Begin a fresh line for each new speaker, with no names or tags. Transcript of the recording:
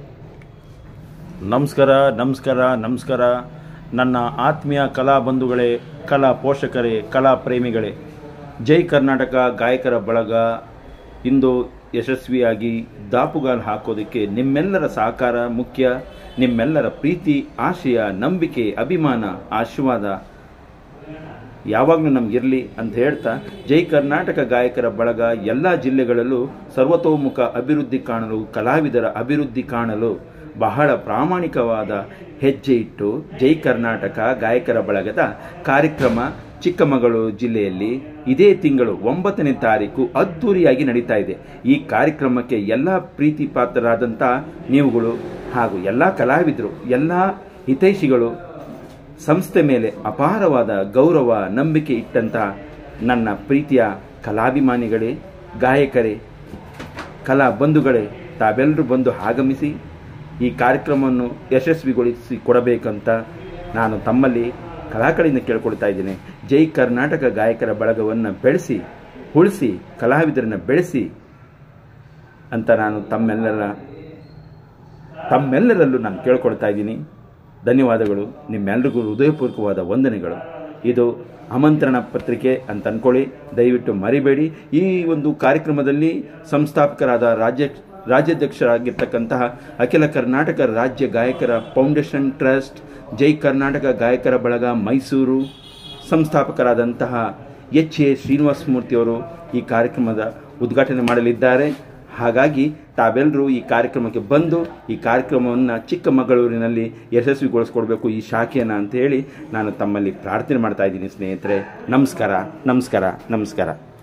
ನಮಸ್ಕಾರ ನಮಸ್ಕಾರ ನಮಸ್ಕಾರ ನನ್ನ ಆತ್ಮೀಯ ಕಲಾ ಬಂಧುಗಳೇ ಕಲಾ ಪೋಷಕರೇ ಕಲಾ ಪ್ರೇಮಿಗಳೇ ಜೈ ಕರ್ನಾಟಕ ಗಾಯಕರ ಬಳಗ ಇಂದು ಯಶಸ್ವಿಯಾಗಿ ದಾಪುಗಾಲು ಹಾಕೋದಕ್ಕೆ ನಿಮ್ಮೆಲ್ಲರ ಸಹಕಾರ ಮುಖ್ಯ ನಿಮ್ಮೆಲ್ಲರ ಪ್ರೀತಿ ಆಶಯ ನಂಬಿಕೆ ಅಭಿಮಾನ ಆಶೀರ್ವಾದ ಯಾವಾಗಲೂ ನಮಗಿರಲಿ ಅಂತ ಹೇಳ್ತಾ ಜೈ ಕರ್ನಾಟಕ ಗಾಯಕರ ಬಳಗ ಎಲ್ಲ ಜಿಲ್ಲೆಗಳಲ್ಲೂ ಸರ್ವತೋಮುಖ ಅಭಿವೃದ್ಧಿ ಕಾಣಲು ಕಲಾವಿದರ ಅಭಿವೃದ್ಧಿ ಕಾಣಲು ಬಹಳ ಪ್ರಾಮಾಣಿಕವಾದ ಹೆಜ್ಜೆ ಇಟ್ಟು ಜೈ ಕರ್ನಾಟಕ ಗಾಯಕರ ಬಳಗದ ಕಾರ್ಯಕ್ರಮ ಚಿಕ್ಕಮಗಳೂರು ಜಿಲ್ಲೆಯಲ್ಲಿ ಇದೇ ತಿಂಗಳು ಒಂಬತ್ತನೇ ತಾರೀಕು ಅದ್ಧೂರಿಯಾಗಿ ನಡೀತಾ ಇದೆ ಈ ಕಾರ್ಯಕ್ರಮಕ್ಕೆ ಎಲ್ಲ ಪ್ರೀತಿ ಪಾತ್ರರಾದಂಥ ನೀವುಗಳು ಹಾಗೂ ಎಲ್ಲ ಕಲಾವಿದರು ಎಲ್ಲ ಹಿತೈಷಿಗಳು ಸಂಸ್ಥೆ ಮೇಲೆ ಅಪಾರವಾದ ಗೌರವ ನಂಬಿಕೆ ಇಟ್ಟಂತ ನನ್ನ ಪ್ರೀತಿಯ ಕಲಾಭಿಮಾನಿಗಳೇ ಗಾಯಕರೇ ಕಲಾ ಬಂಧುಗಳೇ ತಾವೆಲ್ಲರೂ ಬಂದು ಆಗಮಿಸಿ ಈ ಕಾರ್ಯಕ್ರಮವನ್ನು ಯಶಸ್ವಿಗೊಳಿಸಿ ಕೊಡಬೇಕಂತ ನಾನು ತಮ್ಮಲ್ಲಿ ಕಲಾಕಳಿಂದ ಕೇಳ್ಕೊಳ್ತಾ ಇದ್ದೇನೆ ಜೈ ಕರ್ನಾಟಕ ಗಾಯಕರ ಬಳಗವನ್ನು ಬೆಳೆಸಿ ಉಳಿಸಿ ಕಲಾವಿದರನ್ನು ಬೆಳೆಸಿ ಅಂತ ನಾನು ತಮ್ಮೆಲ್ಲರ ತಮ್ಮೆಲ್ಲರಲ್ಲೂ ನಾನು ಕೇಳ್ಕೊಳ್ತಾ ಇದ್ದೀನಿ ಧನ್ಯವಾದಗಳು ನಿಮ್ಮೆಲ್ರಿಗೂ ಹೃದಯಪೂರ್ವಕವಾದ ವಂದನೆಗಳು ಇದು ಆಮಂತ್ರಣ ಪತ್ರಿಕೆ ಅಂತ ಅನ್ಕೊಳ್ಳಿ ದಯವಿಟ್ಟು ಮರಿಬೇಡಿ ಈ ಒಂದು ಕಾರ್ಯಕ್ರಮದಲ್ಲಿ ಸಂಸ್ಥಾಪಕರಾದ ರಾಜ್ಯ ರಾಜ್ಯಾಧ್ಯಕ್ಷರಾಗಿರ್ತಕ್ಕಂತಹ ಅಖಿಲ ಕರ್ನಾಟಕ ರಾಜ್ಯ ಗಾಯಕರ ಫೌಂಡೇಶನ್ ಟ್ರಸ್ಟ್ ಜೈ ಕರ್ನಾಟಕ ಗಾಯಕರ ಬಳಗ ಮೈಸೂರು ಸಂಸ್ಥಾಪಕರಾದಂತಹ ಎಚ್ ಎ ಶ್ರೀನಿವಾಸ ಮೂರ್ತಿಯವರು ಈ ಕಾರ್ಯಕ್ರಮದ ಉದ್ಘಾಟನೆ ಮಾಡಲಿದ್ದಾರೆ ಹಾಗಾಗಿ ತಾವೆಲ್ಲರೂ ಈ ಕಾರ್ಯಕ್ರಮಕ್ಕೆ ಬಂದು ಈ ಕಾರ್ಯಕ್ರಮವನ್ನು ಚಿಕ್ಕಮಗಳೂರಿನಲ್ಲಿ ಯಶಸ್ವಿಗೊಳಿಸ್ಕೊಡ್ಬೇಕು ಈ ಶಾಖೆಯನ್ನು ಅಂತ ಹೇಳಿ ನಾನು ತಮ್ಮಲ್ಲಿ ಪ್ರಾರ್ಥನೆ ಮಾಡ್ತಾ ಇದ್ದೀನಿ ಸ್ನೇಹಿತರೆ ನಮಸ್ಕಾರ ನಮಸ್ಕಾರ ನಮಸ್ಕಾರ